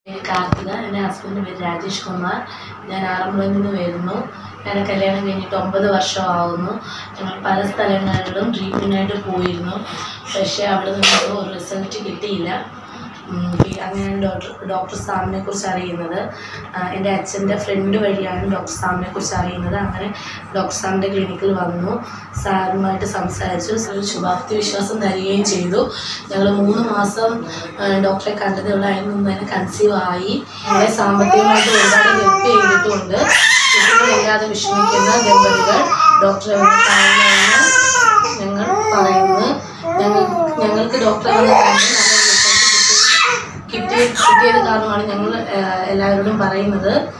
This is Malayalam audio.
കാർത്തിക എൻ്റെ ഹസ്ബൻഡ് പേര് രാജേഷ് കുമാർ ഞാൻ ആറന്മുളയിൽ നിന്ന് വരുന്നു ഞങ്ങളുടെ കല്യാണം കഴിഞ്ഞിട്ട് ഒമ്പത് വർഷമാവുന്നു ഞങ്ങൾ പല സ്ഥലങ്ങളിലും ട്രീറ്റ്മെൻറ്റായിട്ട് പോയിരുന്നു പക്ഷേ അവിടെ നിന്നൊന്നും ഒരു റിസൾട്ട് കിട്ടിയില്ല ഉം, പി- അങ്ങനെ ഡോക്ടർ ഡോക്ടർ സാമിനെ കുറിച്ച് അറിയുന്നത് ആ, എൻ്റെ അച്ഛൻ്റെ ഫ്രണ്ട് വഴിയാണ് ഡോക്ടർ സാമിനെ കുറിച്ച് അറിയുന്നത് അങ്ങനെ ഡോക്ടർ സാമിൻ്റെ ക്ലിനിക്കിൽ വന്നു സാറുമായിട്ട് സംസാരിച്ചു ഒരു ശുഭാപ്തി വിശ്വാസം തരികയും ചെയ്തു ഞങ്ങൾ മൂന്ന് മാസം ആ, ഡോക്ടറെ കണ്ടതേ ഉള്ളൂ അതിൽ നിന്ന് തന്നെ കൺസീവ് ആയി ഞങ്ങളെ സാമ്പത്തികമായിട്ട് ഒരുപാട് ഹെൽപ്പ് ചെയ്തിട്ടുണ്ട് കുട്ടികളില്ലാതെ വിഷമിക്കുന്ന ദമ്പതികൾ ഡോക്ടറെ വന്ന് കാണണമെന്ന് ഞങ്ങൾ പറയുന്നു ഞങ്ങൾ ഞങ്ങൾക്ക് ഡോക്ടറെ വന്ന് കണ്ട് നല്ല റിസൾട്ട് കിട്ടി കിട്ടിയ കിട്ടിയത് കാരണമാണ് ഞങ്ങൾ എല്ലാവരോടും പറയുന്നത്